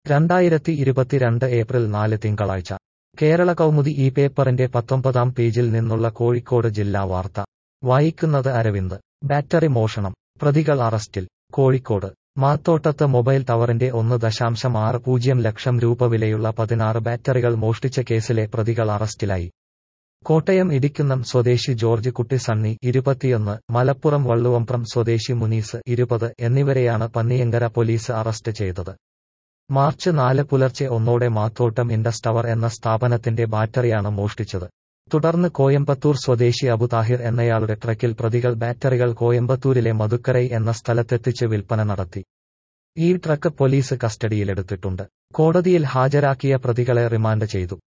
രണ്ടായിരത്തി ഇരുപത്തിരണ്ട് ഏപ്രിൽ നാല് തിങ്കളാഴ്ച കേരള കൗമുദി ഈ പേപ്പറിന്റെ പത്തൊമ്പതാം പേജിൽ നിന്നുള്ള കോഴിക്കോട് ജില്ലാ വാർത്ത വായിക്കുന്നത് അരവിന്ദ് ബാറ്ററി മോഷണം പ്രതികൾ അറസ്റ്റിൽ കോഴിക്കോട് മാത്തോട്ടത്ത് മൊബൈൽ ടവറിന്റെ ഒന്ന് ദശാംശം ആറ് പൂജ്യം ലക്ഷം രൂപ വിലയുള്ള പതിനാറ് ബാറ്ററികൾ മോഷ്ടിച്ച കേസിലെ പ്രതികൾ അറസ്റ്റിലായി കോട്ടയം ഇടിക്കുന്നം സ്വദേശി ജോർജ് കുട്ടി സണ്ണി ഇരുപത്തിയൊന്ന് മലപ്പുറം വള്ളുവമ്പ്രം സ്വദേശി മുനീസ് ഇരുപത് എന്നിവരെയാണ് പന്നിയങ്കര പോലീസ് അറസ്റ്റ് ചെയ്തത് മാർച്ച് നാല് പുലർച്ചെ ഒന്നോടെ മാത്തോട്ടം ഇൻഡസ് ടവർ എന്ന സ്ഥാപനത്തിന്റെ ബാറ്ററിയാണ് മോഷ്ടിച്ചത് തുടർന്ന് കോയമ്പത്തൂർ സ്വദേശി അബു താഹിർ എന്നയാളുടെ ട്രക്കിൽ പ്രതികൾ ബാറ്ററികൾ കോയമ്പത്തൂരിലെ മധുക്കരൈ എന്ന സ്ഥലത്തെത്തിച്ച് വിൽപ്പന നടത്തി ഈ ട്രക്ക് പോലീസ് കസ്റ്റഡിയിലെടുത്തിട്ടുണ്ട് കോടതിയിൽ ഹാജരാക്കിയ പ്രതികളെ റിമാൻഡ് ചെയ്തു